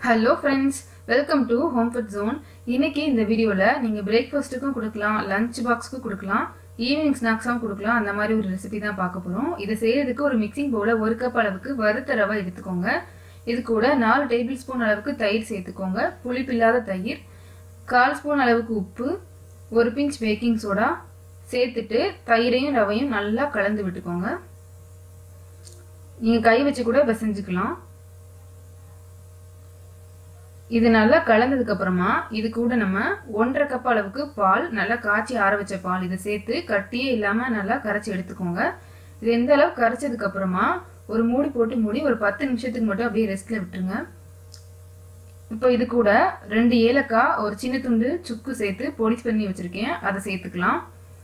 hello friends welcome to home food zone இன்னைக்கு இந்த வீடியோவில் நீங்கள் பிரேக்ஃபாஸ்ட்டுக்கும் கொடுக்கலாம் லஞ்ச் பாக்ஸ்க்கும் கொடுக்கலாம் ஈவினிங் ஸ்நாக்ஸாகவும் கொடுக்கலாம் அந்த மாதிரி ஒரு ரெசிபி தான் பார்க்க போகிறோம் இதை செய்யறதுக்கு ஒரு மிக்சிங் பவுலில் ஒரு கப் அளவுக்கு வறுத்த ரவை எடுத்துக்கோங்க இது கூட நாலு டேபிள் ஸ்பூன் அளவுக்கு தயிர் சேர்த்துக்கோங்க புளிப்பில்லாத தயிர் கால் ஸ்பூன் அளவுக்கு உப்பு ஒரு பிஞ்ச் பேக்கிங் சோடா சேர்த்துட்டு தயிரையும் ரவையும் நல்லா கலந்து விட்டுக்கோங்க நீங்கள் கை வச்சு கூட பிசைஞ்சுக்கலாம் இது நல்லா கலந்ததுக்கு அப்புறமா இது கூட நம்ம ஒன்றரை கப் அளவுக்கு பால் நல்லா காய்ச்சி ஆற வச்ச பால் இதை சேர்த்து கட்டியே இல்லாம நல்லா கரைச்சி எடுத்துக்கோங்க இது எந்த அளவுக்கு கரைச்சதுக்கு அப்புறமா ஒரு மூடி போட்டு மூடி ஒரு பத்து நிமிஷத்துக்கு மட்டும் அப்படியே ரெஸ்ட்ல விட்டுருங்க இப்போ இது கூட ரெண்டு ஏலக்காய் ஒரு சின்ன துண்டு சுக்கு சேர்த்து பொடி பண்ணி வச்சிருக்கேன் அதை சேர்த்துக்கலாம்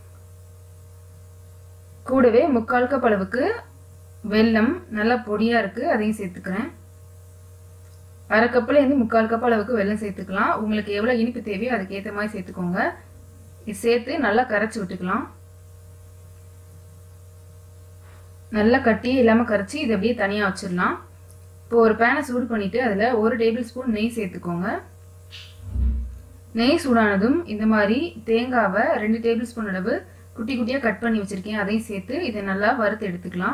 கூடவே முக்கால் கப் அளவுக்கு வெல்லம் நல்லா பொடியா இருக்கு அதையும் சேர்த்துக்கிறேன் அரை கப்பில் இருந்து முக்கால் கப் அளவுக்கு வெல்லம் சேர்த்துக்கலாம் உங்களுக்கு எவ்வளோ இனிப்பு தேவையோ அதுக்கு ஏற்ற மாதிரி சேர்த்துக்கோங்க இது சேர்த்து நல்லா கரைச்சி விட்டுக்கலாம் நல்லா கட்டியே இல்லாமல் கரைச்சி இதை அப்படியே தனியாக வச்சிடலாம் இப்போ ஒரு பேனை சூடு பண்ணிவிட்டு அதில் ஒரு டேபிள் ஸ்பூன் நெய் சேர்த்துக்கோங்க நெய் சூடானதும் இந்த மாதிரி தேங்காவை ரெண்டு டேபிள் ஸ்பூன் அளவு குட்டி குட்டியாக கட் பண்ணி வச்சுருக்கேன் அதையும் சேர்த்து இதை நல்லா வறுத்து எடுத்துக்கலாம்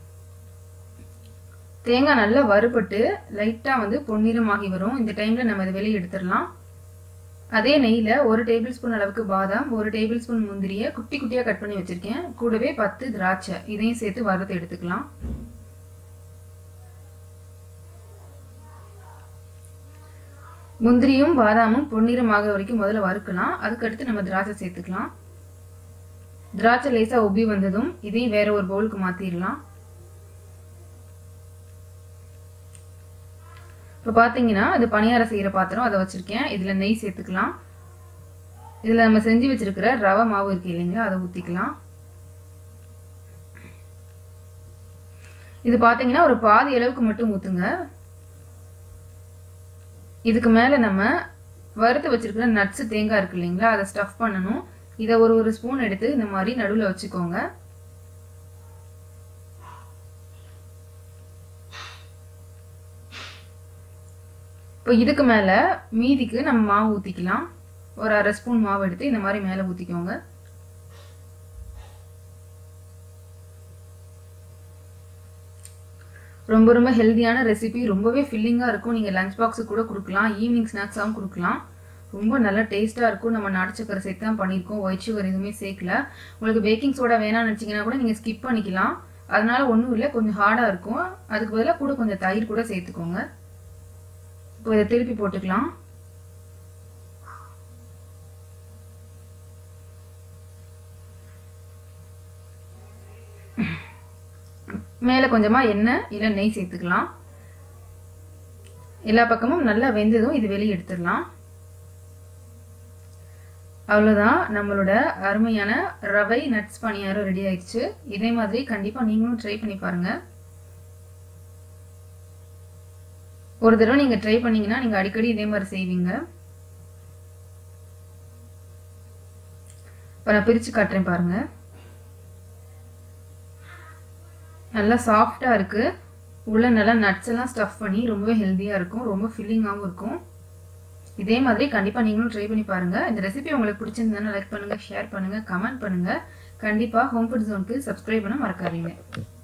தேங்காய் நல்லா வறுபட்டு லைட்டாக வந்து பொன்னிறமாகி வரும் இந்த டைமில் நம்ம இதை வெளியே எடுத்துடலாம் அதே நெய்யில் ஒரு டேபிள் ஸ்பூன் அளவுக்கு பாதாம் ஒரு டேபிள் ஸ்பூன் முந்திரியை குட்டி குட்டியாக கட் பண்ணி வச்சுருக்கேன் கூடவே பத்து திராட்சை இதையும் சேர்த்து வறுத்து எடுத்துக்கலாம் முந்திரியும் பாதாமும் பொன்னிறமாக வரைக்கும் முதல்ல வறுக்கலாம் அதுக்கடுத்து நம்ம திராட்சை சேர்த்துக்கலாம் திராட்சை லேசாக உப்பி வந்ததும் இதையும் வேற ஒரு பவுலுக்கு மாற்றிடலாம் இப்போ பார்த்தீங்கன்னா அது பணியாரம் செய்கிற பாத்திரம் அதை வச்சுருக்கேன் இதில் நெய் சேர்த்துக்கலாம் இதில் நம்ம செஞ்சு வச்சுருக்கிற ரவை மாவு இருக்கு இல்லைங்களா அதை ஊற்றிக்கலாம் இது பார்த்தீங்கன்னா ஒரு பாதி அளவுக்கு மட்டும் ஊற்றுங்க இதுக்கு மேலே நம்ம வறுத்து வச்சுருக்கிற நட்ஸு தேங்காய் இருக்கு இல்லைங்களா அதை ஸ்டஃப் பண்ணணும் இதை ஒரு ஒரு ஸ்பூன் எடுத்து இந்த மாதிரி நடுவில் வச்சுக்கோங்க இப்போ இதுக்கு மேலே மீதிக்கு நம்ம மாவு ஊற்றிக்கலாம் ஒரு அரை ஸ்பூன் மாவு எடுத்து இந்த மாதிரி மேலே ஊற்றிக்கோங்க ரொம்ப ரொம்ப ஹெல்த்தியான ரெசிபி ரொம்பவே ஃபில்லிங்காக இருக்கும் நீங்கள் லஞ்ச் பாக்ஸுக்கு கூட கொடுக்கலாம் ஈவினிங் ஸ்நாக்ஸாகவும் கொடுக்கலாம் ரொம்ப நல்லா டேஸ்ட்டாக இருக்கும் நம்ம நாட்டு சக்கரை சேர்த்து தான் பண்ணியிருக்கோம் ஒயிட் சுகர் எதுவுமே சேர்க்கல உங்களுக்கு பேக்கிங் சோடா வேணாம்னு நினச்சிங்கன்னா கூட நீங்கள் ஸ்கிப் பண்ணிக்கலாம் அதனால ஒன்றும் இல்லை கொஞ்சம் ஹார்டாக இருக்கும் அதுக்கு பதிலாக கூட கொஞ்சம் தயிர் கூட சேர்த்துக்கோங்க இப்போ இதை திருப்பி போட்டுக்கலாம் மேலே கொஞ்சமாக எண்ணெய் இல்லை நெய் சேர்த்துக்கலாம் எல்லா பக்கமும் நல்லா வெந்ததும் இது வெளியே எடுத்துடலாம் அவ்வளோதான் நம்மளோட அருமையான ரவை நட்ஸ் பணியாரம் ரெடி ஆயிடுச்சு இதே மாதிரி கண்டிப்பாக நீங்களும் ட்ரை பண்ணி பாருங்கள் ஒரு தடவை நீங்கள் ட்ரை பண்ணீங்கன்னா நீங்கள் அடிக்கடி இதே மாதிரி செய்வீங்க இப்போ நான் பிரித்து காட்டுறேன் பாருங்க நல்லா சாஃப்டாக இருக்குது உள்ள நல்லா நட்ஸ் எல்லாம் ஸ்டஃப் பண்ணி ரொம்பவே ஹெல்த்தியாக இருக்கும் ரொம்ப ஃபில்லிங்காகவும் இருக்கும் இதே மாதிரி கண்டிப்பாக நீங்களும் ட்ரை பண்ணி பாருங்கள் இந்த ரெசிபி உங்களுக்கு பிடிச்சிருந்ததுன்னா லைக் பண்ணுங்கள் ஷேர் பண்ணுங்கள் கமெண்ட் பண்ணுங்கள் கண்டிப்பாக ஹோம் ஃபுட் ஜோனுக்கு சப்ஸ்கிரைப் பண்ண மறக்காதீங்க